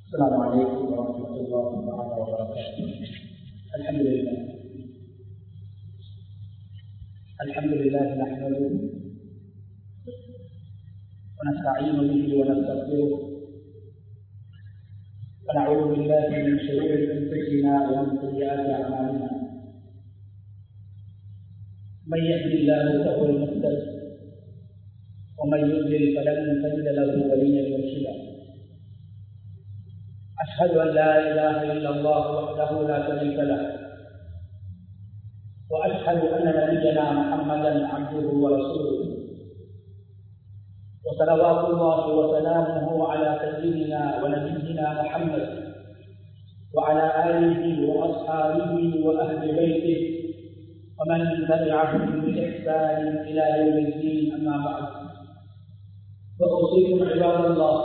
السلام عليكم ورحمة الله تعالى وبركاته الحمد لله الحمد لله نحمده ونستعين به ونستغفره ونعوذ بالله من شرور انفسنا ومن سيئات اعمالنا من يهد الله فهو المهتد ومن يضلل فلن تجد له وليا مرشدا أشهد أن لا إله إلا الله وحده لا شريك له وأشهد أن نبينا محمدا عبده ورسوله وصلوات الله وسلامه على سيدنا ونبينا محمد وعلى آله وأصحابه وأهل بيته ومن تبعهم بإحسان إلى يوم الدين أما بعد فأوصيكم عباد الله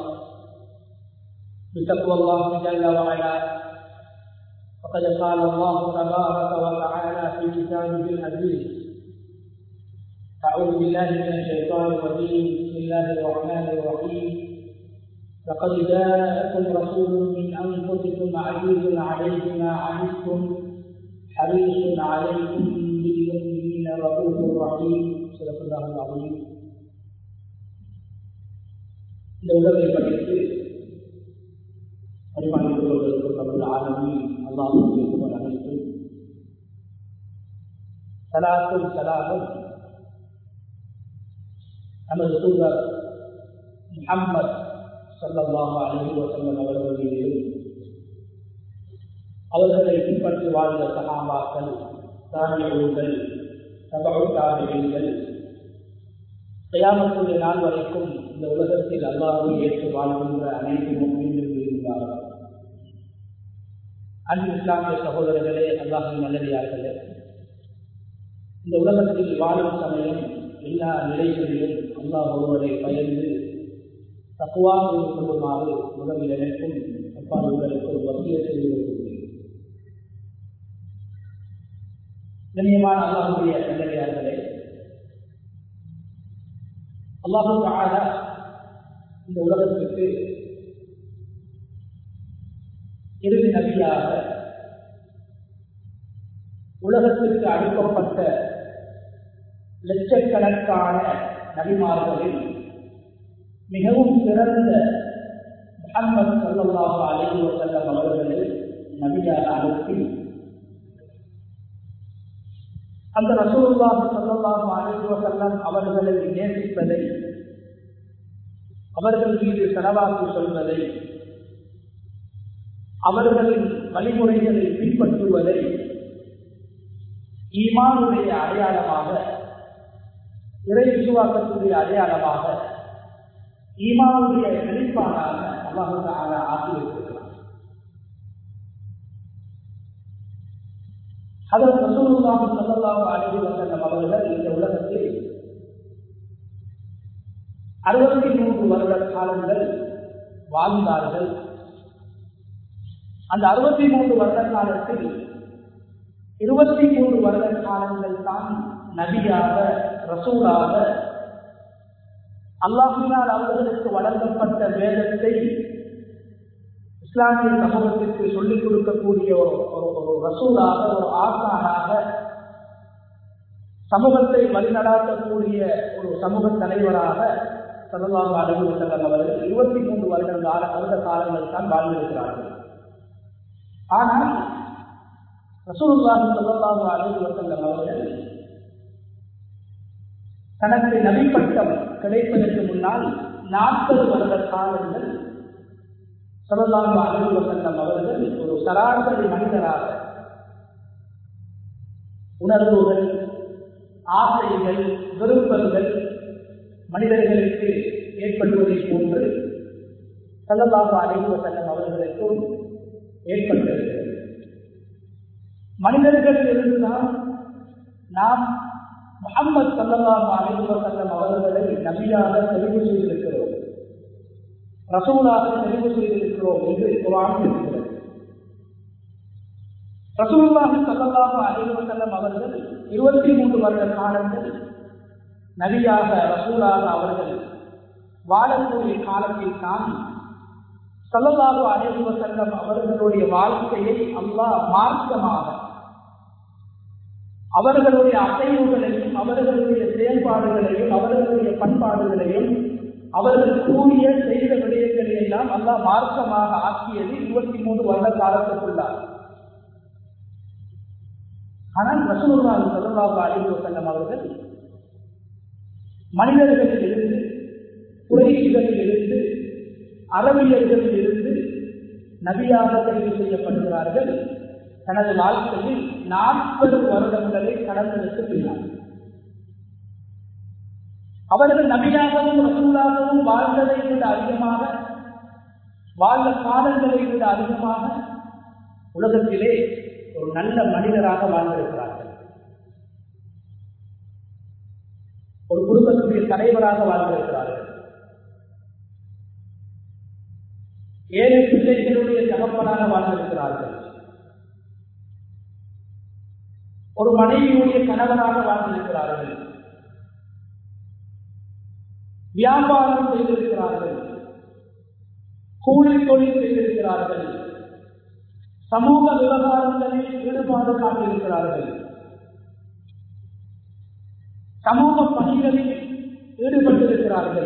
بتقوى الله جل وعلا فقد قال الله تبارك وتعالى في كتابه العزيز أعوذ بالله من الشيطان الرجيم بسم الله الرحمن الرحيم لقد جاءكم رسول من أنفسكم عزيز عليه ما عنتم حريص عليكم بالمؤمنين رؤوف رحيم صدق الله العظيم இந்த உலகை படித்து பரிமாறிக் கொள்வதற்கு தமிழ் ஆளுமை அல்லாஹுடைய புகழ் அனைத்தும் சலாத்தும் சலாமும் நமது தூதர் முகம்மது சல்லல்லாஹு அலைஹி வஸல்லம் அவர்கள் மீதும் அவர்களை பின்பற்றி வாழ்ந்த சகாபாக்கள் தானியங்கள் தபு தாபிகள் கயாமத்துடைய நாள் வரைக்கும் இந்த உலகத்தில் அல்லாஹை ஏற்று வாழ்கின்ற அனைத்து முன்மீண்டும் இருந்தார்கள் அன்பு இஸ்லாமிய சகோதரர்களே அல்லாஹின் நல்லடியார்களே இந்த உலகத்தில் வாழும் சமயம் எல்லா நிலைகளிலும் அல்லாஹ் ஒருவரை பயந்து தக்குவாக கொள்ளுமாறு முதலில் எனக்கும் அப்பாடுகளுக்கும் வசிய செய்து கொள்கிறேன் கண்ணியமான அல்லாஹுடைய நல்லடியார்களே அல்லாஹு ஆக இந்த உலகத்திற்கு இறுதி நபியாக உலகத்திற்கு அனுப்பப்பட்ட லட்சக்கணக்கான நபிமார்களில் மிகவும் சிறந்த முகமது சல்லாஹு அலைஹி வசல்லம் அவர்களை நபியாக அனுப்பி அந்த ரசூலுல்லாஹி ஸல்லல்லாஹு அலைஹி வஸல்லம் அவர்களை நேசிப்பதை அவர்கள் மீது செலவாக்கு சொல்வதை அவர்களின் வழிமுறைகளை பின்பற்றுவதை ஈமானுடைய அடையாளமாக இறை விசுவாசத்துடைய அடையாளமாக ஈமானுடைய வெளிப்பாடாக அல்லாஹால ஆக்கியிருக்கிறார் அதன் ரசூலுல்லாஹி ஸல்லல்லாஹு அலைஹி வஸல்லம் அவர்கள் இந்த உலகத்தில் அறுபத்தி மூன்று வருட காலங்கள் வாழ்ந்தார்கள் அந்த அறுபத்தி மூன்று வருட காலத்தில் இருபத்தி மூன்று வருட காலங்கள் தான் நபியாக ரசூலாக அல்லாஹினால் அவர்களுக்கு வழங்கப்பட்ட வேதத்தை இஸ்லாமிய சமூகத்திற்கு சொல்லிக் கொடுக்கக்கூடிய ஒரு ஒரு ரசூலாக ஒரு ஆசானாக சமூகத்தை வழிநடாத்தக்கூடிய ஒரு சமூக தலைவராக சல்லாஹு அலி வசல்லம் அவர்கள் இருபத்தி மூன்று வருட கால வருட காலங்கள் தான் வாழ்ந்திருக்கிறார்கள் ஆனால் ரசூலுல்லாஹி சல்லாஹு அலி வசல்லம் அவர்கள் தனக்கு நபிப்பட்டம் கிடைப்பதற்கு முன்னால் நாற்பது வருட காலங்கள் சல்லாஹு அலி வசல்லம் அவர்கள் ஒரு சராசரி மனிதராக உணர்வுகள் ஆசைகள் விருப்பங்கள் மனிதர்களுக்கு ஏற்படுவதை போன்று சல்லல்லாஹு அலைஹி வஸல்லம் அவர்களுக்கும் ஏற்பட்டிருக்கிறது மனிதர்கள் இருந்துதான் நாம் முகமது சல்லல்லாஹு அலைஹி வஸல்லம் அவர்களை நபியாக தெரிவு செய்திருக்கிறோம் ரசூலாக தெரிவு செய்திருக்கிறோம் என்று குரான் இருக்கிறது ரசூலுல்லாஹி ஸல்லல்லாஹு அலைஹி வஸல்லம் அவர்கள் இருபத்தி மூன்று வருட காலங்கள் நபியாக ரசூலாக அவர்கள் வாழக்கூடிய காலத்தில் தான் சல்லல்லாஹு அலைஹி வஸல்லம் அவர்களுடைய வாழ்க்கையை அல்லாஹ் மார்க்கமாக அவர்களுடைய அசைவுகளையும் அவர்களுடைய செயல்பாடுகளையும் அவர்களுடைய பண்பாடுகளையும் அவர்கள் கூறிய செய்த விடயங்களை எல்லாம் அல்லாஹ் மார்க்கமாக ஆக்கியது இருபத்தி மூன்று வருட காலத்துக்குள்ளார் ஆனால் ரசூலுல்லாஹி ஸல்லல்லாஹு அலைஹி வஸல்லம் அவர்கள் மனிதர்களில் இருந்து குறைகளில் இருந்து அரபியர்களில் இருந்து நபியாக தெரிவு செய்யப்படுகிறார்கள் தனது வாழ்க்கையில் நாற்பது வருடங்களை கடந்ததற்கு பின்னால் அவர்கள் நபியாகவும் ரசூலாகவும் வாழ்ந்ததை விட அதிகமாக வாழ்ந்த காலங்களை விட அதிகமாக உலகத்திலே ஒரு நல்ல மனிதராக வாழ்ந்திருக்கிறார்கள் ஒரு குடும்பத்துடைய தலைவராக வாழ்ந்திருக்கிறார்கள் ஏழு பிள்ளைகளுடைய தகப்பனாக வாழ்ந்திருக்கிறார்கள் ஒரு மனைவியுடைய கணவராக வாழ்ந்திருக்கிறார்கள் வியாபாரம் செய்திருக்கிறார்கள் கூலி தொழில் செய்திருக்கிறார்கள் சமூக விவகாரங்களில் ஈடுபாடு காட்டியிருக்கிறார்கள் சமூக பணிகளில் ஈடுபட்டிருக்கிறார்கள்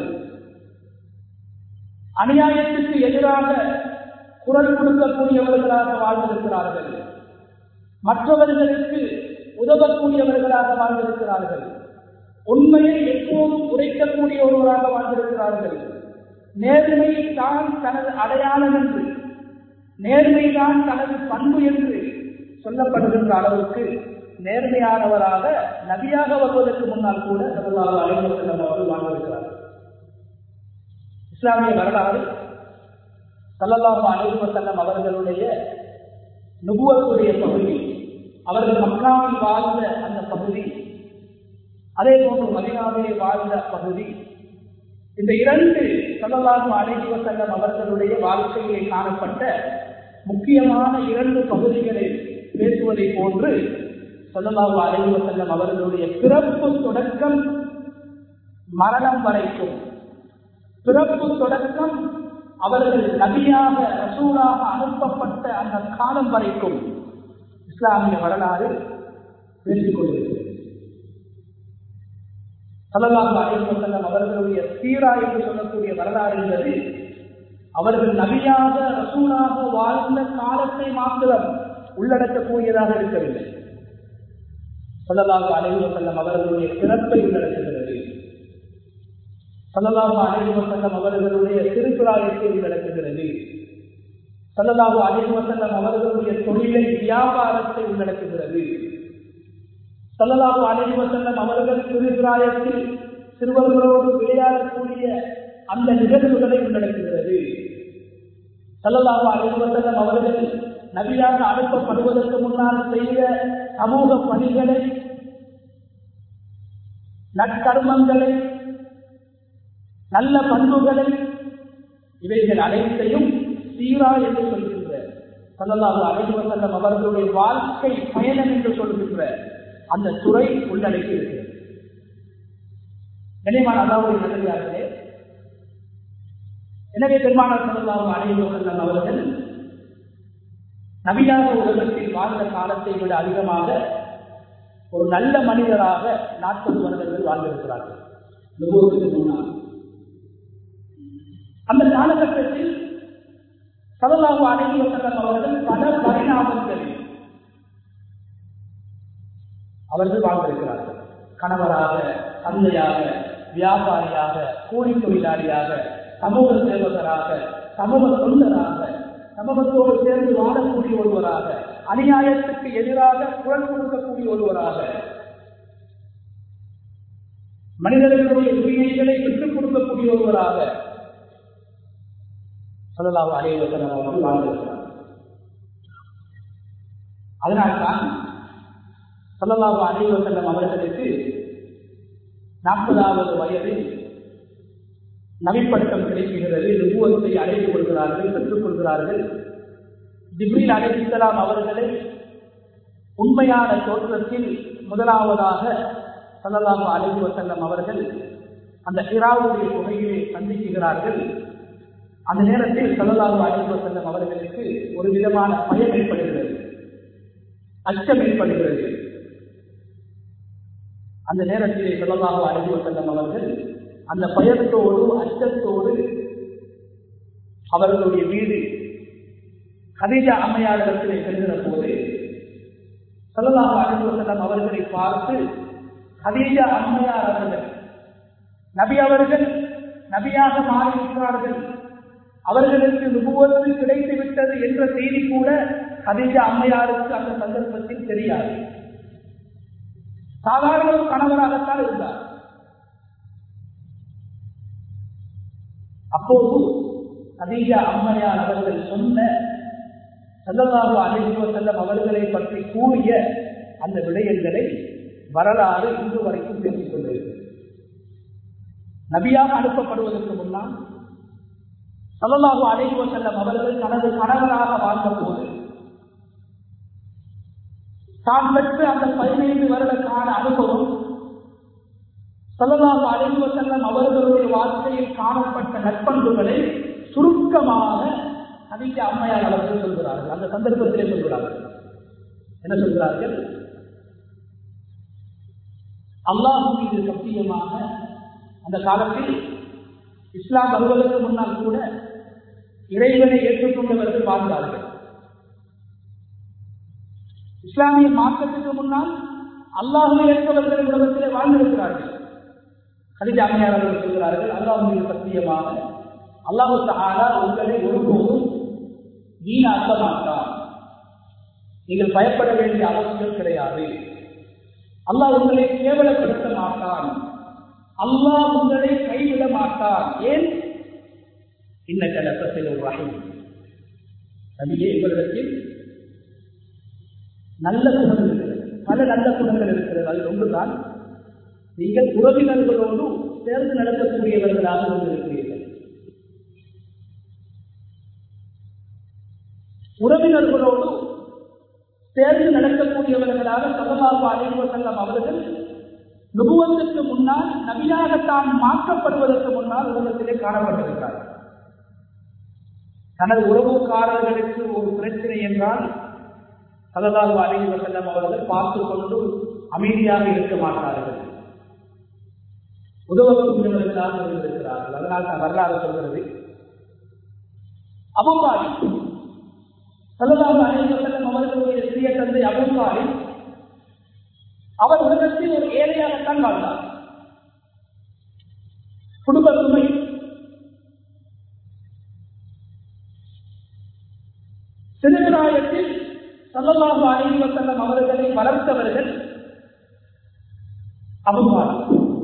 அநியாயத்துக்கு எதிராக குரல் கொடுக்கக்கூடியவர்களாக வாழ்ந்திருக்கிறார்கள் மற்றவர்களுக்கு உதவக்கூடியவர்களாக வாழ்ந்திருக்கிறார்கள் உண்மையை எப்போதும் உரைக்கக்கூடிய ஒருவராக வாழ்ந்திருக்கிறார்கள் நேர்மை தான் தனது அடையாளம் என்று நேர்மைதான் தனது பண்பு என்று சொல்லப்படுகின்ற அளவுக்கு நேர்மையானவராக நபியாக வருவதற்கு முன்னால் கூட சல்லல்லாஹு அலைஹி வஸல்லம் அவர்கள் வாழ்ந்திருக்கிறார்கள் இஸ்லாமிய வரலாறு சல்லல்லாஹு அலைஹி வஸல்லம் அவர்களுடைய நுபுவத்துடைய பகுதி அவர்கள் மக்காவில் வாழ்ந்த அந்த பகுதி அதே போன்று மதினாவிலே வாழ்ந்த பகுதி இந்த இரண்டு சல்லல்லாஹு அலைஹி வஸல்லம் அவர்களுடைய வாழ்க்கையிலே காணப்பட்ட முக்கியமான இரண்டு பகுதிகளை பேசுவதை போன்று சல்லல்லாஹு அலைஹி வஸல்லம் அவர்களுடைய பிறப்பு தொடக்கம் மரணம் வரைக்கும் பிறப்பு தொடக்கம் அவர்கள் நபியாக ரசூலாக அனுப்பப்பட்ட அந்த காலம் வரைக்கும் இஸ்லாமிய வரலாறு பேசிக் கொண்டிருக்கிறது சல்லல்லாஹு அலைஹி வஸல்லம் அவர்களுடைய சீரா என்று சொல்லக்கூடிய வரலாறு என்பது அவர்கள் நபியாக ரசூலாக வாழ்ந்த காலத்தை மாத்திரம் உள்ளடக்கக்கூடியதாக இருக்கவில்லை சல்லல்லாஹு அலைஹி வஸல்லம் அவர்களுடைய பிறப்பை உள்ளடக்குகிறது சல்லல்லாஹு அலைஹி வஸல்லம் அவர்களுடைய திருக்குறாயத்தை உள்ளடக்குகிறது சல்லல்லாஹு அலைஹி வஸல்லம் அவர்களுடைய தொழிலை வியாபாரத்தை உள்ளடக்குகிறது சல்லல்லாஹு அலைஹி வஸல்லம் அவர்கள் திருக்குறாயத்தில் சிறுவர்களோடு விளையாடக்கூடிய அந்த நிகழ்வுகளை உள்ளடக்குகிறது சல்லல்லாஹு அலைஹி வஸல்லம் அவர்கள் நபியாக அனுப்பப்படுவதற்கு முன்னால் செய்த சமூக பணிகளை நற்கர்மங்களை நல்ல பண்புகளை இவைகள் அனைத்தையும் சீரா என்று சொல்கின்ற சல்லல்லாஹு அலைஹி வஸல்லம் அவர்களுடைய வாழ்க்கை பயணம் என்று சொல்கின்ற அந்த துறை உள்ளடக்கி இருக்கிறது கனிமான அல்லாவுடைய நல்லதார்களே எனவே பெருமானார் சல்லல்லாஹு அலைஹி வஸல்லம் அவர்கள் நபியாக உலகத்தில் வாழ்ந்த காலத்தை விட அதிகமாக ஒரு நல்ல மனிதராக நாற்பது வருடங்கள் வாழ்ந்திருக்கிறார்கள் நுபுவத்துக்கு முன்னால் அந்த காலகட்டத்தில் சதலாக அடங்கி வசல்லம் அவர்கள் பல பரிணாமங்களில் அவர்கள் வாழ்ந்திருக்கிறார்கள் கணவராக தந்தையாக வியாபாரியாக கூலி தொழிலாளியாக சமூக சேவகராக சமூக தொண்டராக சமூகத்தோடு சேர்ந்து வாழக்கூடிய ஒருவராக அநியாயத்துக்கு எதிராக குரல் கொடுக்கக்கூடிய ஒருவராக மனிதர்களுடைய உரிமைகளை பெற்றுக் கொடுக்கக்கூடிய ஒருவராக சொல்லலாக அலைவசனம் அவர்கள் வாழ்ந்திருக்கிறார் அதனால்தான் சொல்லலாக அலைவசனம் அவர்களுக்கு நாற்பதாவது வயதில் நவிப்பட்டம் கிடைக்கிறது நுபுவத்தை அடைந்து கொள்கிறார்கள் பெற்றுக் கொள்கிறார்கள் ஜிப்ரீல் அலைஹிஸ்ஸலாம் அவர்களை உண்மையான தோற்றத்தில் முதலாவதாக சல்லல்லாஹு அலைஹி வஸல்லம் அவர்கள் அந்த ஹிராவுடைய குகையிலே சந்திக்கிறார்கள் அந்த நேரத்தில் சொல்லலாக அழைப்பு செல்லும் அவர்களுக்கு ஒரு விதமான பயம் ஏற்படுகிறது அச்சம் ஏற்படுகிறது அந்த நேரத்திலே சொல்லலாக அழைப்பு செல்லும் அவர்கள் அந்த பயத்தோடு அச்சத்தோடு அவர்களுடைய வீடு கதிஜா அம்மையாரிடத்திலே செல்கிற போது சொல்லலாக அழைப்பு செல்லும் அவர்களை பார்த்து கதீஜா அம்மையார் அவர்கள் நபி அவர்கள் நபியாக மாறிவிட்டார்கள் அவர்களுக்கு நுபுவத்து கிடைத்து விட்டது என்ற செய்தி கூட கதீஜா அம்மையாருக்கு அந்த சந்தர்ப்பத்தில் தெரியாது சாதாரண ஒரு கணவராகத்தான் இருந்தார் அப்போது கதீஜா அம்மையார் அவர்கள் சொன்ன செல்லதாக அழைப்பு செல்லம் அவர்களை பற்றி கூறிய அந்த விடயங்களை வரலாறு இன்று வரைக்கும் பேசிக் கொண்டிருக்கிறது நபியாக அனுப்பப்படுவதற்கு முன்னால் சல்லல்லாஹு அலைஹி வஸல்லம் அவர்கள் தனது கணவராக வாழ்ந்த போது தான் பெற்ற அந்த பதினைந்து வருட கால அனுபவம் சல்லல்லாஹு அலைஹி வஸல்லம் அவர்களுடைய வாழ்க்கையில் காணப்பட்ட நற்பண்புகளை சுருக்கமாக நபிக்கு அம்மையார் அவர்கள் சொல்கிறார்கள் அந்த சந்தர்ப்பத்திலே சொல்கிறார்கள் என்ன சொல்கிறார்கள் அல்லாஹ் மீது சத்தியமாக அந்த காலத்தில் இஸ்லாம் வருவதற்கு முன்னால் கூட இறைவனை ஏற்றுக்கொண்டவர்கள் வாழ்ந்தார்கள் இஸ்லாமிய மாற்றத்துக்கு முன்னால் அல்லாஹுவை ஏற்பவர்கள் உலகத்திலே வாழ்ந்திருக்கிறார்கள் கடித அம்மையார் அவர்கள் சொல்கிறார்கள் அல்லாஹ் மீது சத்தியமாக அல்லாஹு தாலா உங்களை ஒருபோதும் வீணாக்க மாட்டார் நீங்கள் பயப்பட வேண்டிய அவசியம் கிடையாது அல்லாஹ் உங்களை கேவலப்படுத்த மாட்டான் அல்லாஹ் உங்களை கைவிட மாட்டான் ஏன் இன்ன கலப்பத்தில் ஒரு வகை நபியே இவரிடத்தில் நல்ல குணங்கள் இருக்கிறது பல நல்ல குணங்கள் இருக்கிறது அதில் ஒன்றுதான் நீங்கள் உறவினர்களோடு சேர்ந்து நடத்தக்கூடியவர்களாக கொண்டிருக்கிறீர்கள் உறவினர்களோடு சேர்ந்து நடக்கக்கூடியவர்களாக சதமாக அழைவு செல்லம் அவர்கள் நுபுவத்துக்கு முன்னால் நபியாகத்தான் மாற்றப்படுவதற்கு முன்னால் உலகத்திலே காணப்பட்டிருக்கிறார் தனது உறவுக்காரர்களுக்கு ஒரு பிரச்சனை என்றால் சததாக அழைவு செல்லம் அவர்கள் பார்த்துக் கொண்டு அமைதியாக இருக்க மாட்டார்கள் உதவக்கூடியவர்களாக இருந்திருக்கிறார்கள் அதனால் தான் வரலாறு சொல்கிறது அபுபாரி சல்லல்லாஹு அலைஹி வஸல்லம் அவர்களுடைய சிறிய தந்தை அபுபாரி அவர் உலகத்தில் ஒரு ஏழையாகத்தான் வாழ்ந்தார் குடும்ப சுமை சிறுபிராயத்தில் சல்லல்லாஹு அலைஹி வஸல்லம் அவர்களை வளர்த்தவர்கள் அபுபாரி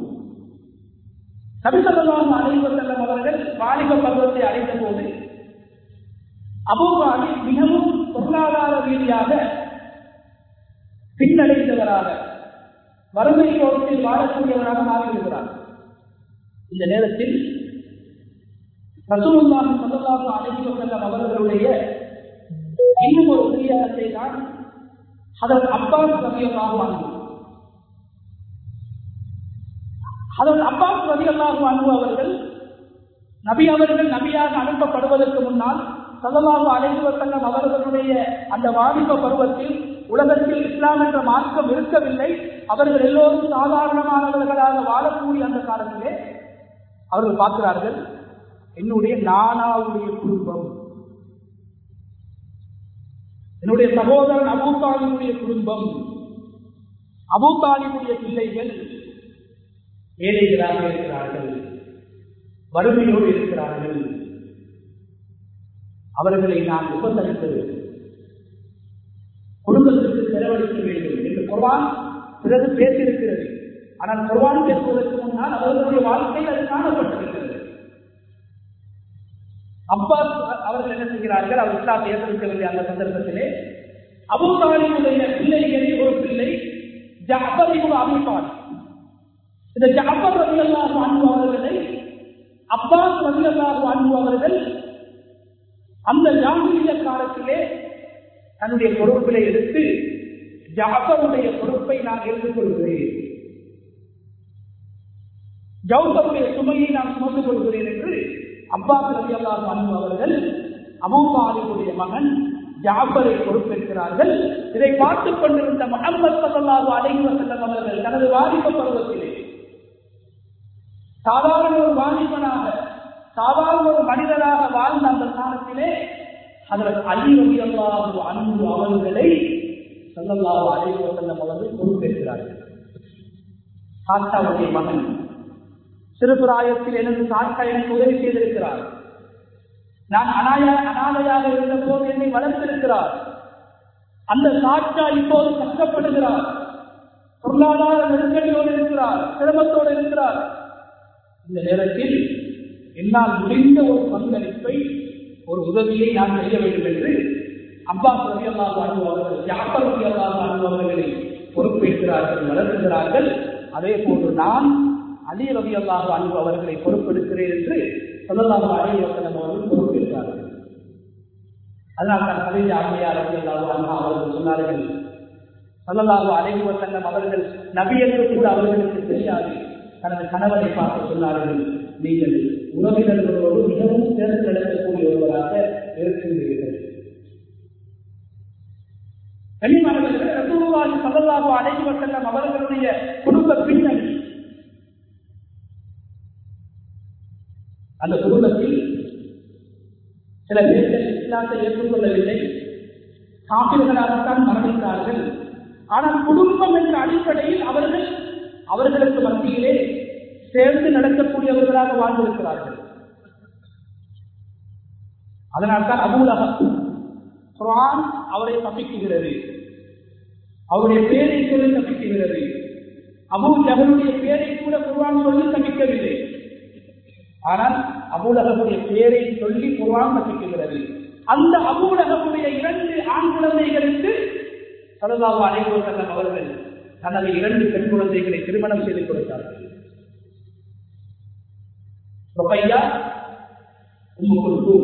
நபிசல்லாஹு அலைஹி வஸல்லம் அவர்கள் வாலிப பருவத்தை அடைந்த போது அபூபாலி மிகவும் பொருளாதார ரீதியாக பின்னடைந்தவராக வறுமை கோலத்தில் வாழக்கூடியவராக மாறிவிடுகிறார் இந்த நேரத்தில் ரசூலுல்லாஹி ஸல்லல்லாஹு அலைஹி வஸல்லம் அவர்களுடைய இன்னும் ஒரு பிரியாரத்தை தான் ஹதரத் அப்பாஸ் ரலியல்லாஹு அன்ஹு ஹதரத் அப்பாஸ் ரலியல்லாஹு அன்ஹு அவர்கள் நபி அவர்கள் நபியாக அனுப்பப்படுவதற்கு முன்னால் சல்லல்லாஹு அலைஹி வஸல்லம் அவர்களுடைய அந்த வாலிப பருவத்தில் உலகத்தில் இஸ்லாம் என்ற மார்க்கம் இருக்கவில்லை அவர்கள் எல்லோரும் சாதாரணமானவர்களாக வாழக்கூடிய அந்த காலத்திலே அவர்கள் பார்க்கிறார்கள் என்னுடைய நானாவுடைய குடும்பம் என்னுடைய சகோதரன் அபூத்தாலினுடைய குடும்பம் அபூத்தாலினுடைய பிள்ளைகள் ஏழைகளாக இருக்கிறார்கள் வறுமையோடு இருக்கிறார்கள் அவர்களை நான் உபசரிக்க வேண்டும் குடும்பத்திற்கு செலவழிக்க வேண்டும் என்று குர்வான் பிறகு பேசியிருக்கிறது ஆனால் குர்வான் பேசுவதற்கு முன்னால் அவர்களுடைய வாழ்க்கையில் அது காணப்பட்டிருக்கிறது அப்பாஸ் அவர்கள் என்ன செய்கிறார்கள் அவர் இஸ்லாம் ஏற்படுத்தவில்லை அந்த சந்தர்ப்பத்திலே அபுதாலினுடைய பிள்ளைகளில் ஒரு பிள்ளை ஜாபரிபுல் அபிபால் இந்த ஜாபர் ரவியல்லாஹு அன்பு அவர்களை அப்பாஸ் ரவியல்லாஹு அன்பு அவர்கள் அந்த ஜாகிரிய காலத்திலே தன்னுடைய பொறுப்பிலே எடுத்து ஜாபருடைய பொறுப்பை நான் எடுத்துக்கொள்கிறேன் ஜவுபருடைய சுமையை நான் சுமந்து கொள்கிறேன் என்று அப்பாஸ் ரவி அல்லாஹ் அவர்கள் அபூபாலிபுடைய மகன் ஜாபரை பொறுப்பேற்கிறார்கள் இதை பார்த்துக் கொண்டிருந்த முகமது சல்லாஹு அலைஹி வஸல்லம் அவர்கள் தனது வாலிப பருவத்திலே சாதாரண ஒரு வாலிபனாக சாதாரண ஒரு மனிதராக வாழ்ந்த அந்த காலத்திலே அதற்கு அலி ரவி அல்லாஹு அன்பு அவர்களை சல்லல்லாஹு அலைஹி வஸல்லம் அவர்கள் பொறுப்பேற்கிறார்கள் தாத்தாவுடைய மகன் சிறுபிராயத்தில் எனது தாத்தா எனக்கு உதவி செய்திருக்கிறார் நான் அனாயா அனாதையாக இருந்த போது என்னை வளர்த்திருக்கிறார் அந்த சாட்சா இப்போது கஷ்டப்படுகிறார் பொருளாதார நெருக்கடியோடு இருக்கிறார் சிரமத்தோடு இருக்கிறார் இந்த நேரத்தில் என்னால் முடிந்த ஒரு பங்களிப்பை ஒரு உதவியை நான் செய்ய வேண்டும் என்று அப்பாஸ் ரவியல்லாக அனுபவர்கள் ஜாப்பர் ரவியல்லாக அனுபவர்களை பொறுப்பேற்கிறார்கள் வளர்த்துகிறார்கள் அதே போன்று நான் அலி ரவி அல்லாஹ் அன்பு அவர்களை பொறுப்பெடுக்கிறேன் என்று சொல்லலாக அலி வசனம் அவர்கள் பொறுப்பேற்கிறார்கள் அதனால் தான் கவிதை அம்மையார் ரவி அல்லாஹ் அண்ணா அவர்கள் சொன்னார்கள் சொல்லலாக அலைஹி வசல்லம் அவர்கள் நபி என்று கூட அவர்களுக்கு தெரியாது தனது கணவனை பார்த்து சொன்னார்கள் நீங்கள் உறவினர்களோடு மிகவும் சேர்ந்து நடக்கக்கூடிய ஒருவராக இருக்கின்றீர்கள் கண்ணியமானவர்கள் ரசூலுல்லாஹி ஸல்லல்லாஹு அலைஹி வஸல்லம் அவர்களுடைய குடும்ப பின்னணி அந்த குடும்பத்தில் சில பேர்கள் இஸ்லாத்தை ஏற்றுக்கொள்ளவில்லை காப்பீடுகளாகத்தான் மரணித்தார்கள் ஆனால் குடும்பம் என்ற அடிப்படையில் அவர்கள் அவர்களுக்கு மத்தியிலே சேர்ந்து நடக்கக்கூடியவர்களாக வாழ்ந்திருக்கிறார்கள் அதனால்தான் அபூலகம் குரான் அவரை தப்பிக்குகிறது அவருடைய பேரை சொல்லி தப்பிக்குகிறது அபூ ஜகனுடைய பேரை கூட குர்வான் சொல்லி தப்பிக்கவில்லை ஆனால் அபூலகமுடைய பேரை சொல்லி குர்வான் தப்பிக்குகிறது அந்த அபூலகமுடைய இரண்டு ஆண் குழந்தைகளுக்கு சரதாவா அனைவரும் அவர்கள் தனது இரண்டு பெண் குழந்தைகளை திருமணம் செய்து கொடுத்தார்கள் ரொப்பையா உம்மு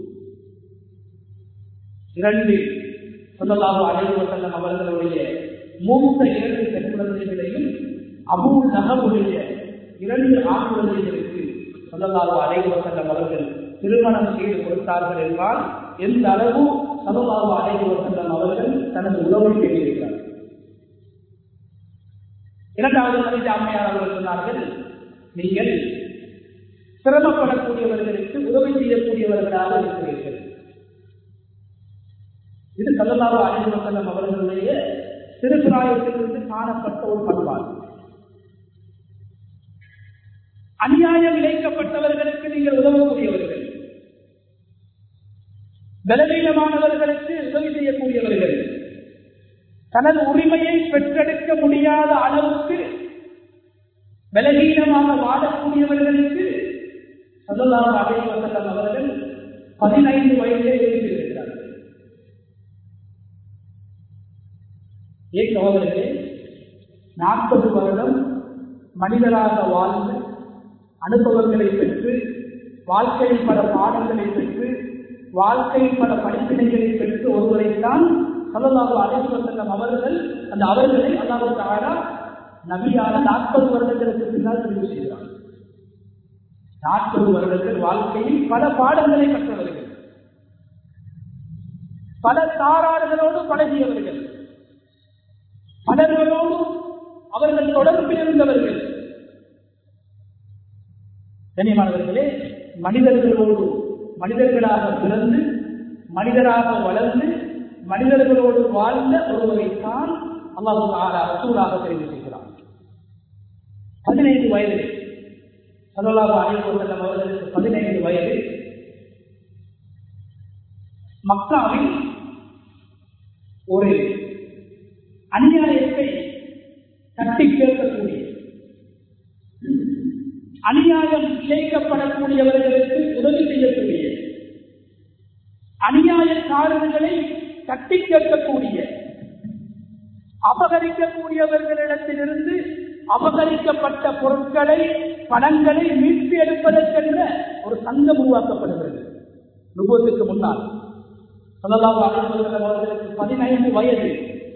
இரண்டு சொல்லலாக அழைவு செல்லம் அவர்களுடைய மூத்த இரண்டு பெண் குழந்தைகளையும் அபூ நகருடைய இரண்டு ஆண் குழந்தைகளுக்கு சொல்லலாக அழைவு செல்லம் அவர்கள் திருமணம் செய்து கொடுத்தார்கள் என்றால் எந்த அளவு சமமாக அழைவு செல்லம் அவர்கள் தனது உறவை கேட்டிருக்கிறார் இரண்டாவது மனித அம்மையார் அவர்கள் சொன்னார்கள் நீங்கள் சிரமப்படக்கூடியவர்களுக்கு உதவி செய்யக்கூடியவர்களாக இருக்கிறீர்கள் இது சல்லல்லாஹு அலைஹி வஸல்லம் அவர்களுடைய திருப்பிராயத்திலிருந்து காணப்பட்ட ஒரு பண்பாடு அநியாயம் இழைக்கப்பட்டவர்களுக்கு நீங்கள் உதவக்கூடியவர்கள் பலவீனமானவர்களுக்கு உதவி செய்யக்கூடியவர்கள் தனது உரிமையை பெற்றெடுக்க முடியாத அளவுக்கு பலவீனமாக வாழக்கூடியவர்களுக்கு சல்லல்லாஹு அலைஹி வஸல்லம் அவர்கள் பதினைந்து வயதிலே இருக்கிறார்கள் ஏன் சகோதரர்களே நாற்பது வருடம் மனிதராக வாழ்ந்து அனுபவங்களை பெற்று வாழ்க்கையில் பல பாடங்களை பெற்று வாழ்க்கையில் பல படிப்பினைகளை பெற்று ஒருவரைத்தான் சல்லல்லாஹு அலைஹி வஸல்லம் அவர்கள் அந்த அவர்களை அல்லாஹ் தஆலா நபியான நாற்பது வருடங்களுக்கு பின்னால் தெரிவு செய்கிறார் நாற்பது வருடங்கள் வாழ்க்கையில் பல பாடங்களை கற்றவர்கள் பல தாராளர்களோடு பழகியவர்கள் பலர்களோடு அவர்கள் தொடர்பில் இருந்தவர்கள் கண்ணியமானவர்களே மனிதர்களோடு மனிதர்களாக பிறந்து மனிதராக வளர்ந்து மனிதர்களோடு வாழ்ந்த ஒருவரைத்தான் அல்லாஹு அரசூலாக தெரிவு செய்கிறார் பதினைந்து வயதிலே சல்லாஹு அலைவசல்லம் அவர்களுக்கு பதினைந்து வயது மக்காவில் ஒரு அநியாயத்தை தட்டி கேட்கக்கூடிய அநியாயம் இழைக்கப்படக்கூடியவர்களுக்கு உதவி செய்யக்கூடிய அநியாயக்காரர்களை தட்டி கேட்கக்கூடிய அபகரிக்கக்கூடியவர்களிடத்திலிருந்து அபகரிக்கப்பட்ட பொருட்களை பணங்களை மீட்டு எடுப்பதற்கென்ற ஒரு சங்கம் உருவாக்கப்படுகிறது நுபத்துக்கு முன்னால் சொல்லலாம் அவர்களுக்கு பதினைந்து வயது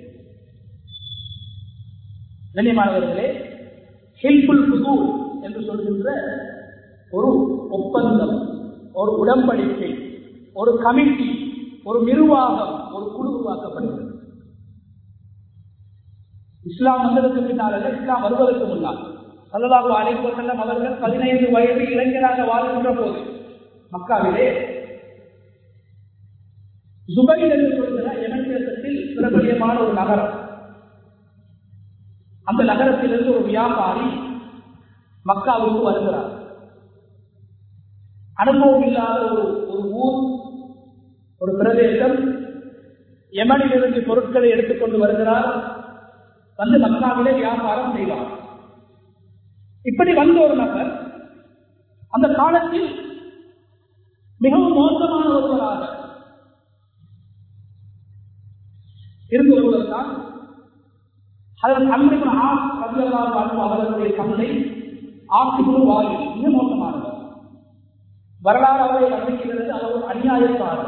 கண்ணியமானவர்களே ஹெல்புல் புதூர் என்று சொல்கின்ற ஒரு ஒப்பந்தம் ஒரு உடன்படிக்கை ஒரு கமிட்டி ஒரு நிர்வாகம் ஒரு குழு உருவாக்கப்படுகிறது இஸ்லாம் வந்ததற்கு பின்னால் அல்ல இஸ்லாம் வருவதற்கு முன்னால் சல்லல்லாஹு அலைஹி வஸல்லம் அவர்கள் பதினைந்து வயது இளைஞராக வாழ்கின்ற போது மக்காவிலே ஜுபைர் என்று சொல்கிற யமன் தேசத்தில் பிரபலியமான ஒரு நகரம் அந்த நகரத்திலிருந்து ஒரு வியாபாரி மக்காவுக்கு வருகிறார் அனுபவம் இல்லாத ஒரு ஒரு ஊர் ஒரு பிரதேசம் யமனிலிருந்து பொருட்களை எடுத்துக்கொண்டு வருகிறார் வந்து மக்காவிலே வியாபாரம் செய்வார் இப்படி வந்த ஒரு நபர் அந்த காலத்தில் மிகவும் மோசமான ஒருவராக இருந்து ஒருவர் தான் அதன் அன்பின் ஆஸ் ரவியல்லாஹு அன்ஹு அவர்களுடைய தந்தை ஆசிபுல் வாயு மிக மோசமானவர் வரலாறு அவரை வர்ணிக்கிறது அவர் ஒரு அநியாயக்காரர்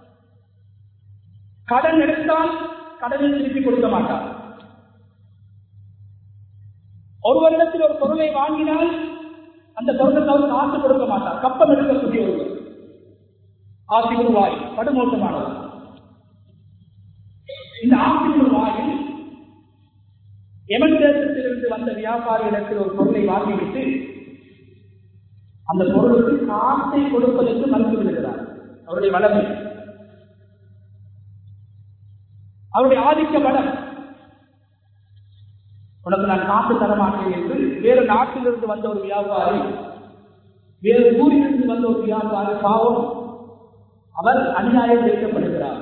கடன் எடுத்தால் கடனில் திருப்பி கொடுக்க மாட்டார் ஒரு வருடத்தில் ஒரு பொருளை வாங்கினால் அந்த பொருளுக்கு அவர் காசு கொடுக்க மாட்டார் கப்பம் எடுக்கக்கூடிய ஒருவர் ஆசிபுல் வாயு படுமோசமானவர் இந்த ஆசிபுல் வாயில் எமன் தேசத்திலிருந்து வந்த வியாபாரியிடத்தில் ஒரு பொருளை வாங்கிவிட்டு அந்த பொருளுக்கு காசை கொடுப்பதற்கு மறுத்து விடுகிறார் அவருடைய வளமை அவருடைய ஆதிக்க பலம் உனக்கு நான் காசு தர மாட்டேன் என்று வேறு நாட்டிலிருந்து வந்த ஒரு வியாபாரி வேறு ஊரிலிருந்து வந்த ஒரு வியாபாரி பாவம் அவர் அநியாயம் வைக்கப்படுகிறார்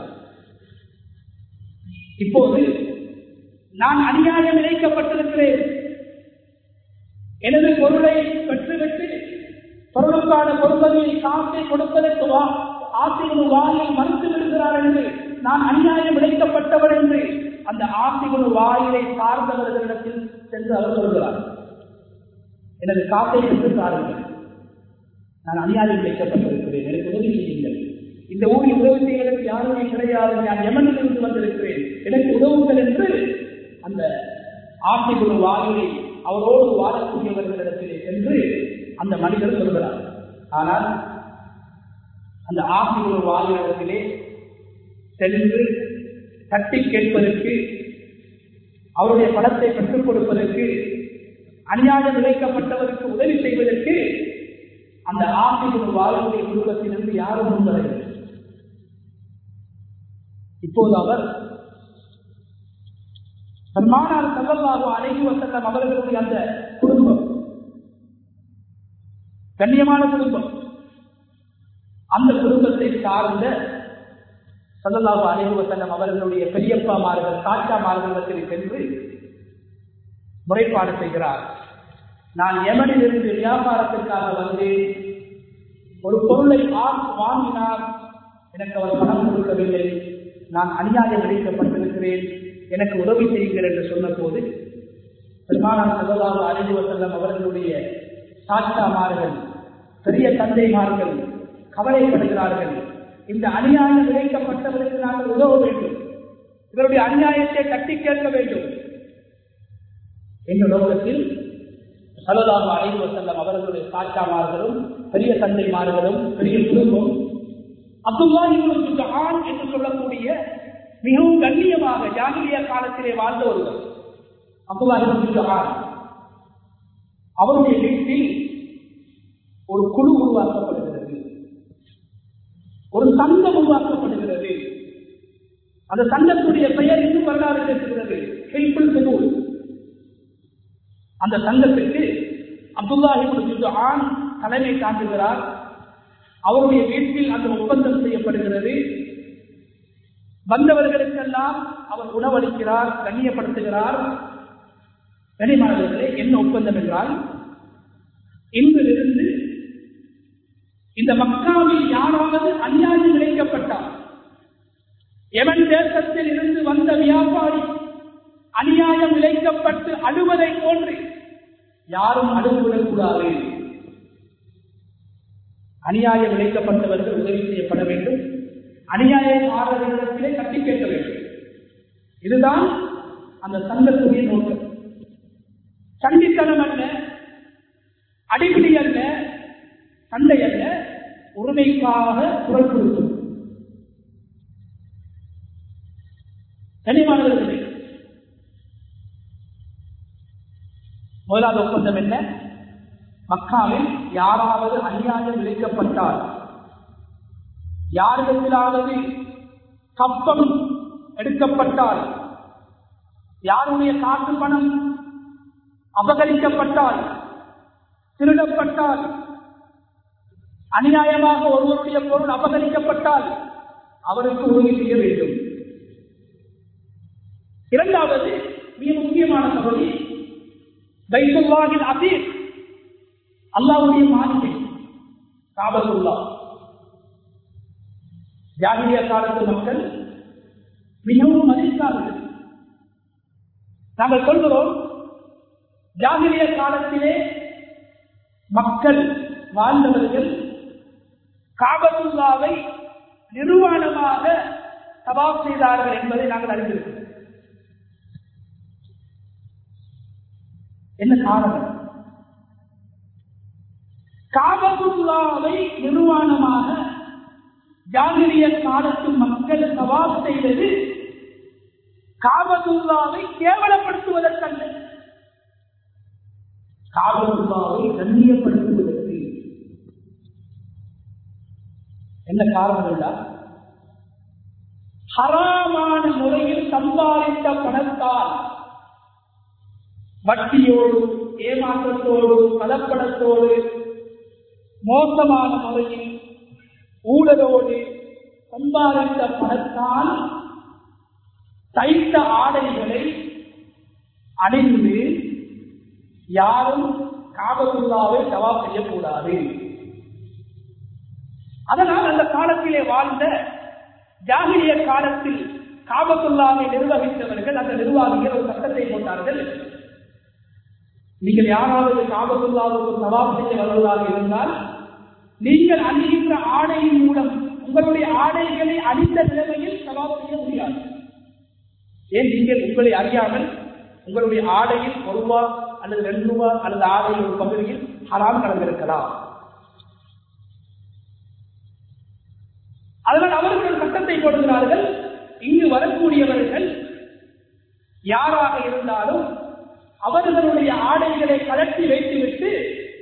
இப்போது நான் அநியாயம் இணைக்கப்பட்டிருக்கிறேன் எனது பொருளை பெற்றுவிட்டு பொருளுக்கான பொருள்களை காசை கொடுப்பதற்கு ஆசிரியர் வாயில் மறுத்து விடுகிறார் என்று நான் அநியாயம் இழைக்கப்பட்டவர் என்று அந்த ஆசிரியர் வாயிலை சார்ந்தவர்களிடத்தில் சென்று அவர் சொல்கிறார் எனது காசை பெற்று தாருங்கள் நான் அநியாயம் இழைக்கப்பட்டிருக்கிறேன் எனக்கு உதவி செய்யுங்கள் இந்த ஊரில் உதவி செய்வதற்கு யாருமே கிடையாது நான் யமனிலிருந்து வந்திருக்கிறேன் எனக்கு உதவுங்கள் என்று அந்த ஆசைக்குழு வாயிலை அவரோடு வாழக்கூடியவர்களிடத்திலே சென்று அந்த மனிதர் சொல்கிறார் ஆனால் அந்த ஆசைக்குழு வாயிலிடத்திலே சென்று தட்டி கேட்பதற்கு அவருடைய படத்தை பெற்றுக் கொடுப்பதற்கு அநியாயம் இழைக்கப்பட்டவருக்கு உதவி செய்வதற்கு அந்த ஆசைக்குழு வாயிலுடைய குடும்பத்திலிருந்து யாரும் முன்வரவில்லை இப்போது அவர் பெருமானார் செல்லல்லாக அழகி வசல்லம் அவர்களுடைய அந்த குடும்பம் கண்ணியமான குடும்பம் அந்த குடும்பத்தை சார்ந்த சல்லல்லாஹு அலைஹி வசல்லம் அவர்களுடைய பெரியப்பாமார்கள் தாத்தாமார்களிடத்தில் சென்று முறைப்பாடு செய்கிறார் நான் யமனில் இருந்து வியாபாரத்திற்காக வந்து ஒரு பொருளை வாங்கினார் எனக்கு அவர் பணம் கொடுக்கவில்லை நான் அநியாயம் அளிக்கப்பட்டிருக்கிறேன் எனக்கு உதவி செய்யுங்கள் என்று சொன்னபோது பெருமானார் செல்லலாக அறிந்து வசல்லம் அவர்களுடைய சாட்சாமார்கள் பெரிய தந்தைமார்கள் கவலைப்படுகிறார்கள் இந்த அநியாயம் இழைக்கப்பட்டவருக்கு நாங்கள் உதவ வேண்டும் இவருடைய அநியாயத்தை தட்டி கேட்க வேண்டும் என்ற நோக்கத்தில் சலதாக அழைந்து வசல்லம் அவர்களுடைய சாட்சாமார்களும் பெரிய தந்தைமார்களும் பெரிய குடும்பம் அப்துல்லா ஆண் என்று சொல்லக்கூடிய மிகவும் கண்ணியமாக ஜாகிலிய காலத்திலே வாழ்ந்த ஒருவர் அப்துல்லா அவருடைய வீட்டில் ஒரு குழு உருவாக்கப்படுகிறது ஒரு சங்கம் உருவாக்கப்படுகிறது அந்த சங்கத்துடைய பெயர் இன்னும் வரலாறு இருக்கிறது அந்த சங்கத்துக்கு அப்துல்லாஹி ஆண் தலைமை தாண்டுகிறார் அவருடைய வீட்டில் அந்த ஒப்பந்தம் செய்யப்படுகிறது வந்தவர்களுக்கெல்லாம் அவர் உணவளிக்கிறார் கண்ணியப்படுத்துகிறார் கனிமானவர்களே என்ன ஒப்பந்தம் என்றால் இன்றிலிருந்து இந்த மக்காவில் யாராவது அநியாயம் இழைக்கப்பட்டார் எவன் தேசத்தில் இருந்து வந்த வியாபாரி அநியாயம் இழைக்கப்பட்டு அழுவதை போன்று யாரும் அழுவிடக்கூடாது அநியாயம் இழைக்கப்பட்டவர்கள் உதவி செய்யப்பட வேண்டும் அநியாயக்காரர்களிடத்திலே கட்டி கேட்க வேண்டும் இதுதான் அந்த சங்கத்துடைய நோக்கம் சண்டித்தனம் அல்ல அடிபிடி அல்ல சண்டை அல்ல உரிமைக்காக குரல் கொடுக்கும் கனிமானவர்களே முதலாவது ஒப்பந்தம் என்ன மக்காவில் யாராவது அநியாயம் விளைக்கப்பட்டால் யாரிடத்திலாவது கப்பம் எடுக்கப்பட்டால் யாருடைய காட்டு பணம் அபகரிக்கப்பட்டால் திருடப்பட்டால் அநியாயமாக ஒருவருடைய பொருள் அபகரிக்கப்பட்டால் அவருக்கு உறுதி செய்ய வேண்டும் இரண்டாவது மிக முக்கியமான பகுதி பைத்துல்லாஹில் அசீர் அல்லாவுடைய மாளிகை காபத்துல்லா ஜாகிரிய காலத்து மக்கள் மிகவும் மதித்தார்கள் நாங்கள் சொல்கிறோம் ஜாகிரிய காலத்திலே மக்கள் வாழ்ந்தவர்கள் காபத்துல்லாவை நிர்வாணமாக தபாப் செய்தார்கள் என்பதை நாங்கள் அறிந்திருக்கிறோம் என்ன காரணம் காபத்துல்லாவை நிர்வாணமாக ஜாகிரிய காலத்து மக்கள் சவால் செய்தது காபத்துல்லாவை கேவலப்படுத்துவதற்கல்ல காபத்துல்லாவை கண்ணியப்படுத்துவதற்கு என்ன காரணம் என்றால் ஹராமான முறையில் சம்பாதித்த பணத்தால் வட்டியோடு ஏமாற்றத்தோடு கலப்படத்தோடு மோசமான முறையில் ஊழலோடு சம்பாதித்த பணத்தால் தைத்த ஆடைகளை அணிந்து யாரும் காபத்துல்லாவை தவா செய்யக்கூடாது அதனால் அந்த காலத்திலே வாழ்ந்த ஜாகிரிய காலத்தில் காபத்துல்லாவை நிர்வகித்தவர்கள் அந்த நிர்வாகிகள் ஒரு சட்டத்தை போட்டார்கள் நீங்கள் யாராவது காபத்துல்லாவுக்கு சவால் செய்ய வருவதாக இருந்தால் நீங்கள் அணிகின்ற ஆடையின் மூலம் உங்களுடைய ஆடைகளை அணிந்த நிலைமையில் சவால் செய்ய முடியாது ஏன் நீங்கள் உங்களை அறியாமல் உங்களுடைய ஆடையில் ஒரு ரூபா அல்லது ரெண்டு ரூபா அல்லது ஆடையில் ஒரு பகுதியில் ஹராம் கலந்திருக்கலாம் அதனால் அவர்கள் சட்டத்தை போடுகிறார்கள் இங்கு வரக்கூடியவர்கள் யாராக இருந்தாலும் அவர்களுடைய ஆடைகளை கலட்டி வைத்துவிட்டு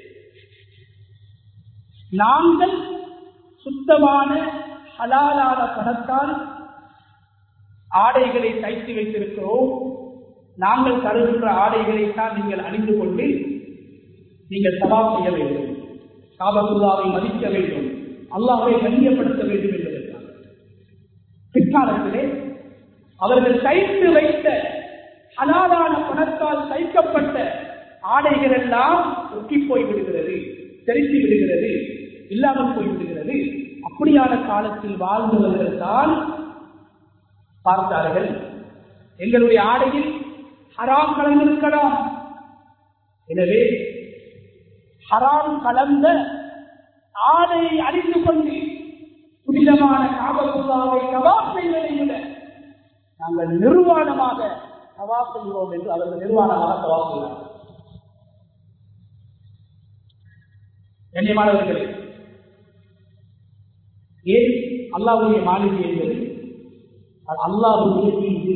நாங்கள் சுத்தமான ஹலாலான பணத்தால் ஆடைகளை தைத்து வைத்திருக்கிறோம் நாங்கள் தருகின்ற ஆடைகளை தான் நீங்கள் அணிந்து கொண்டு நீங்கள் சவா செய்ய வேண்டும் காபத்துல்லாவை மதிக்க வேண்டும் அல்லாவை கண்ணியப்படுத்த வேண்டும் என்பதற்காக பிற்காலத்திலே அவர்கள் தைத்து வைத்த ஹலாலான பணத்தால் தைக்கப்பட்ட ஆடைகள் எல்லாம் ஒக்கி போய் விடுகிறது தெரித்து விடுகிறது இல்லாமல் போய் விடுகிறது அப்படியான காலத்தில் வாழ்ந்தவர்கள் தான் பார்த்தார்கள் எங்களுடைய ஆடையில் ஹராம் கலந்திருக்கலாம் எனவே ஹராம் கலந்த ஆடையை அணிந்து கொண்டு புனிதமான காபத்துல்லாவை கவாப் செய்வதை விட நாங்கள் நிர்வாணமாக கவாப் செய்கிறோம் என்று அவர்கள் நிர்வாணமாக கவாப் செய்கிறார்கள் கண்ணியமானவர்களே ஏன் அல்லாவுடைய மாளிகை என்பது அது அல்லாவுடைய தீர்வு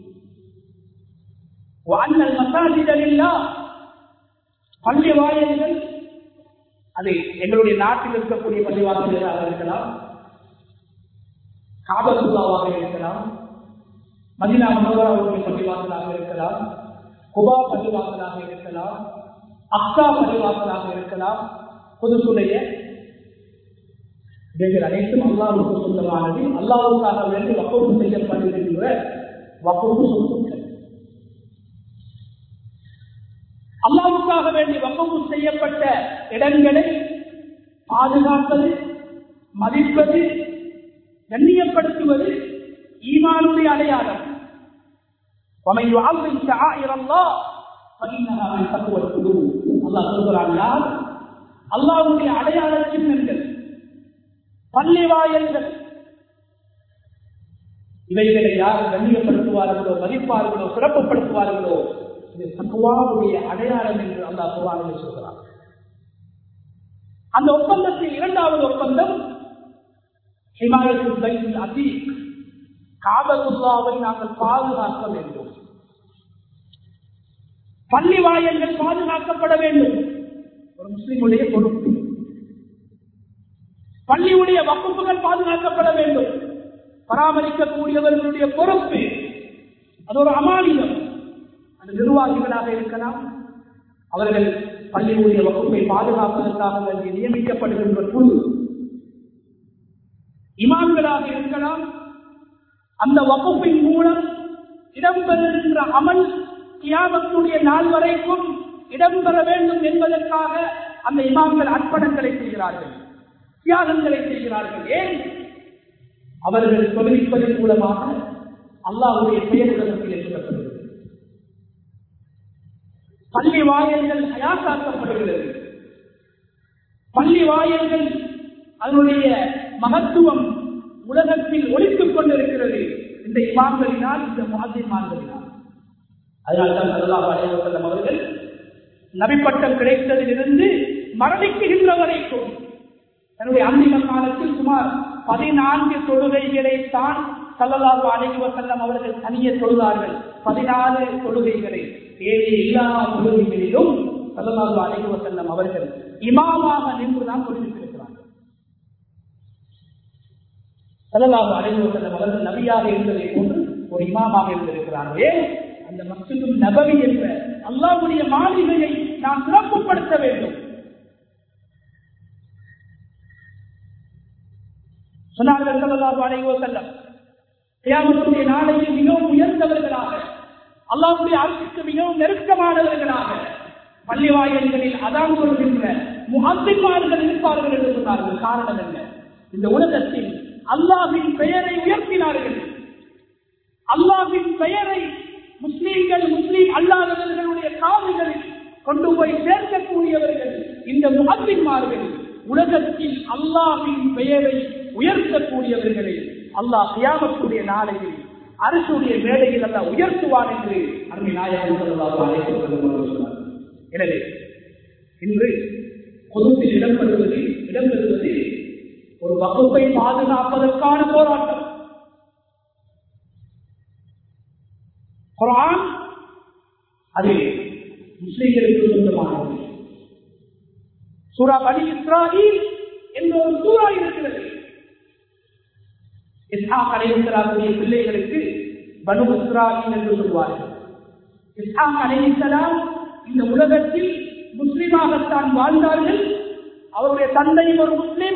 அண்ணல் மசாஜிதல்லா பள்ளி வாயில்கள் அது எங்களுடைய நாட்டில் இருக்கக்கூடிய பள்ளிவாசல்களாக இருக்கலாம் காபத்துல்லாவாக இருக்கலாம் மதினா மனோகராவுடைய பள்ளிவாசலாக இருக்கலாம் குபா பள்ளிவாசலாக இருக்கலாம் அக்கா பள்ளிவாசலாக இருக்கலாம் புதுசுடைய இவைகள் அனைத்தும் அல்லாவுக்கு சொந்தமானது அல்லாவுக்காக வேண்டி வக்கவு செய்யப்படுகின்ற வக்கவு சொத்துக்கள் அல்லாவுக்காக வேண்டி வக்கவு செய்யப்பட்ட இடங்களை பாதுகாப்பது மதிப்பது கண்ணியப்படுத்துவது ஈமானுடைய அடையாளம் அல்லாவுடைய அடையாள சின்னங்கள் பள்ளி வாயல்கள் இவைகளை யார் கண்ணியப்படுத்துவார்களோ மதிப்பார்களோ சிறப்புப்படுத்துவார்களோ இது தக்குவாவுடைய அடையாளம் என்று அல்லாஹ் குரானில் சொல்கிறார் அந்த ஒப்பந்தத்தில் இரண்டாவது ஒப்பந்தம் ஹிமாயத்து பைத்தில் அதீக் காபத்துல்லாவை நாங்கள் பாதுகாக்க வேண்டும் பள்ளி வாயல்கள் பாதுகாக்கப்பட வேண்டும் ஒரு முஸ்லிமுடைய பொறுப்பு பள்ளியுடைய வகுப்புகள் பாதுகாக்கப்பட வேண்டும் பராமரிக்கக்கூடியவர்களுடைய பொறுப்பு அது ஒரு அமானியம் அது நிர்வாகிகளாக இருக்கலாம் அவர்கள் பள்ளியுடைய வகுப்பை பாதுகாப்பதற்காக வேண்டி நியமிக்கப்படுகின்ற குழு இமாம்களாக இருக்கலாம் அந்த வகுப்பின் மூலம் இடம்பெறுகின்ற அமல் கியாமத்துடைய நாள் வரைக்கும் இடம்பெற வேண்டும் என்பதற்காக அந்த இமாம்கள் அர்ப்பணங்களை செய்கிறார்கள் தியாகங்களை செய்கிறார்கள் ஏன் அவர்கள் தொழில்ப்பதன் மூலமாக அல்லாஹுடைய பெயர் உலகத்தில் ஏற்படுகிறது பள்ளி வாயல்கள் அயாசாக்கப்படுகிறது பள்ளி வாயல்கள் அதனுடைய மகத்துவம் உலகத்தில் ஒழித்துக் கொண்டிருக்கிறது இந்த இமாம்களினால் இந்த மாதிரிமார்களினால் அதனால்தான் அல்லாஹ் அலைவசல்லம் அவர்கள் நபிப்பட்டம் கிடைத்ததிலிருந்து மரணிக்குகின்ற வரைக்கும் தன்னுடைய அந்திம காலத்தில் சுமார் பதினான்கு தொழுகைகளை தான் சல்லல்லாஹு அலைஹி வஸல்லம் அவர்கள் தனியே தொழுதார்கள் பதினாலு தொழுகைகளை ஏழு எல்லா தொழுகைகளிலும் சல்லல்லாஹு அலைஹி வஸல்லம் அவர்கள் இமாமாக நின்றுதான் தொழுவித்திருக்கிறார்கள் சல்லல்லாஹு அலைஹி வஸல்லம் அவர்கள் நபியாக இருந்ததை போன்று ஒரு இமாமாக இருந்திருக்கிறார்கள் ஏன் அந்த மஸ்ஜிதும் நபவி என்ற அல்லாஹ்வுடைய மாளிகையை நாம் சிறப்புப்படுத்த வேண்டும் சொன்னார்கள் சல்லல்லாஹு அலைஹி வஸல்லம் கியாமத்துடைய நாளையில் மிகவும் உயர்ந்தவர்களாக அல்லாஹ்வுடைய அரசுக்கு மிகவும் நெருக்கமானவர்களாக பள்ளி வாயில்களில் அதான் சொல்கின்ற முகத்திமார்கள் இருப்பார்கள் என்று சொன்னார்கள் காரணம் என்ன இந்த உலகத்தில் அல்லாஹின் பெயரை உயர்த்தினார்கள் அல்லாஹின் பெயரை முஸ்லீம்கள் முஸ்லீம் அல்லாதவர்களுடைய காதுகளில் கொண்டு போய் சேர்க்கக்கூடியவர்கள் இந்த முகத்தின்மார்கள் உலகத்தில் அல்லாஹின் பெயரை உயர்த்தக்கூடியவர்களை அல்லாஹ் கியாமத்துடைய நாளையில் அரசுடைய மேடையில் அல்ல உயர்த்துவான் என்று அருமை நாயகம் எனவே இன்று பொதுத்தில் இடம்பெறுவது இடம்பெறுவது ஒரு வகுப்பை பாதுகாப்பதற்கான போராட்டம் குரான் அது முஸ்லிம்களுக்கு சொந்தமானது சூரா பனி இஸ்ராயில் என்ற ஒரு சூறா இருக்கிறது இஸ்ஹாக் அலைஹிஸ்ஸலாமுடைய பிள்ளைகளுக்கு பனு இஸ்ராயில் என்று சொல்வார்கள் இஸ்ஹாக் அலைஹிஸ்ஸலாம் இந்த உலகத்தில் முஸ்லிமாகத்தான் வாழ்ந்தார்கள் அவருடைய தந்தையும் ஒரு முஸ்லிம்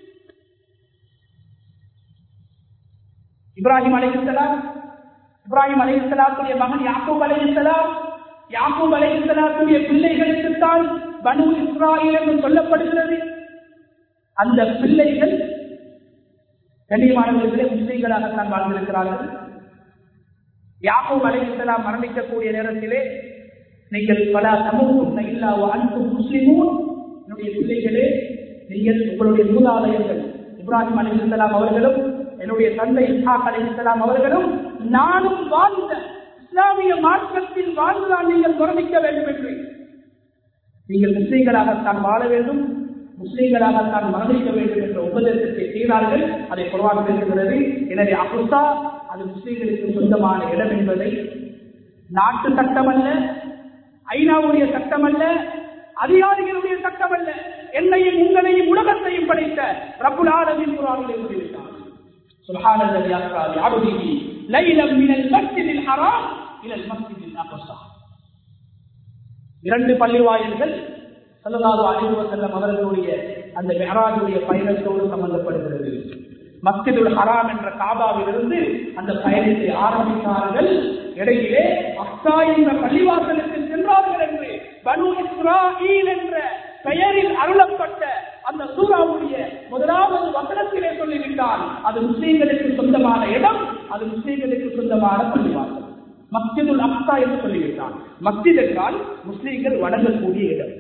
இப்ராஹிம் அலைஹிஸ்ஸலாம் இப்ராஹிம் அலைஹிஸ்ஸலாத்துடைய மகன் யாக்கூப் அலைஹிஸ்ஸலாம் யாக்கூப் அலைஹிஸ்ஸலாத்துடைய பிள்ளைகளுக்குத்தான் பனு இஸ்ராயில் என்று சொல்லப்படுகிறது அந்த பிள்ளைகள் கண்ணியமானவர்களே முஸ்லீம்களாகத்தான் வாழ்ந்திருக்கிறார்கள் யாக்கூப் அலைஹிஸ்ஸலாம் மரணிக்கக்கூடிய நேரத்திலே நீங்கள் பல சமூகம் இல்லா அன்பும் முஸ்லிமும் என்னுடைய பிள்ளைகளே நீங்கள் உங்களுடைய மூதாலயங்கள் இப்ராஹிம் அலிசலாம் அவர்களும் என்னுடைய தந்தை இஸ்ஹாக் அலிசலாம் அவர்களும் நானும் வாழ்ந்த இஸ்லாமிய மார்க்கத்தில் வாழ்ந்துதான் நீங்கள் மரணிக்க வேண்டும் என்று நீங்கள் முஸ்லீம்களாகத்தான் வாழ வேண்டும் முஸ்லீம்களாகத்தான் மரணிக்க வேண்டும் என்ற உபதேசத்தை செய்தார்கள் அதை குர்வான் பேசுகிறது எனவே அப்புசா அது முஸ்லீம்களுக்கு சொந்தமான இடம் என்பதை நாட்டு சட்டம் அல்ல ஐநாவுடைய சட்டம் அல்ல அதிகாரிகளுடைய சட்டம் அல்ல என்னையும் உங்களையும் உலகத்தையும் படைத்த ரப்புல் ஆலமின் குரானிலே கூறிவிட்டார் سبحان الذي أسرى بعبده ليلا من المسجد الحرام إلى المسجد الأقصى இரண்டு பள்ளி வாயில்கள் சல்லல்லாஹு அலைஹி வஸல்லம் அவர்களுடைய அந்த மெஹராஜுடைய பயணத்தோடு சம்பந்தப்படுகிறது மஸ்ஜிதுல் ஹராம் என்ற காபாவிலிருந்து அந்த பயணத்தை ஆரம்பித்தார்கள் இடையிலே அக்ஸா என்ற பள்ளிவாசலுக்கு சென்றார்கள் என்று பனு இஸ்ராயில் என்ற பெயரில் அருளப்பட்ட அந்த சூறாவுடைய முதலாவது வசனத்திலே சொல்லிவிட்டால் அது முஸ்லீம்களுக்கு சொந்தமான இடம் அது முஸ்லீம்களுக்கு சொந்தமான பள்ளிவாசல் மஸ்ஜிதுல் அக்ஸா என்று சொல்லிவிட்டான் மஸ்ஜித் என்றால் முஸ்லீம்கள் வணங்கக்கூடிய இடம்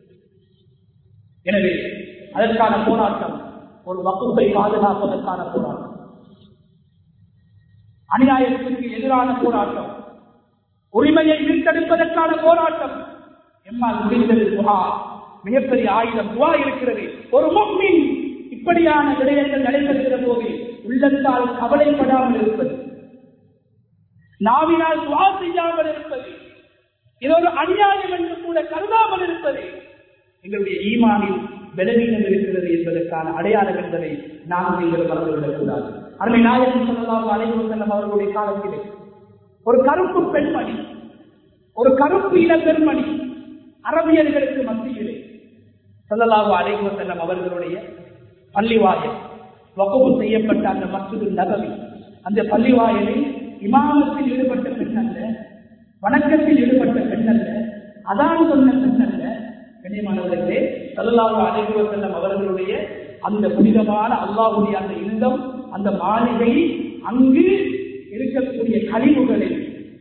எனவே அதற்கான போராட்டம் ஒரு வகுப்பை பாதுகாப்பதற்கான போராட்டம் அநியாயத்திற்கு எதிரான போராட்டம் உரிமையை மீட்டெடுப்பதற்கான போராட்டம் எம்மால் முடிந்தது புகா மிகப்பெரிய ஆயுதம் துவா இருக்கிறது ஒரு முக்மின் இப்படியான விடயங்கள் நடைபெறுகிற போது உள்ளத்தால் கவலைப்படாமல் இருப்பது நாவினால் துவா செய்யாமல் இருப்பது இது ஒரு அநியாயம் என்று கூட கருதாமல் இருப்பது எங்களுடைய ஈமானில் பலவீனம் இருக்கிறது என்பதற்கான அடையாளம் என்பதை நாம் நீங்கள் மறந்துவிடக் கூடாது அருமை நாயகம் சொல்லலாம் அலைவசல்லம் அவர்களுடைய காலத்திலே ஒரு கருப்பு பெண்மணி ஒரு கருப்பு இன பெண்மணி அரபியர்களுக்கு மத்தியிலே சொல்லலாக அலைவசல்லம் அவர்களுடைய பள்ளிவாயல் வகுப்பு செய்யப்பட்ட அந்த மசூது நகவி அந்த பள்ளிவாயலில் இமாமத்தில் ஈடுபட்ட பெண் அல்ல வணக்கத்தில் ஈடுபட்ட பெண் அல்ல அதான் சொன்ன பெண் அல்ல கண்ணியமானவர்களே சல்லாஹு அலைஹி செல்லம் அவர்களுடைய அந்த புனிதமான அல்லாஹுடைய அந்த இல்லம் அந்த மாளிகை அங்கு இருக்கக்கூடிய கழிவுகளை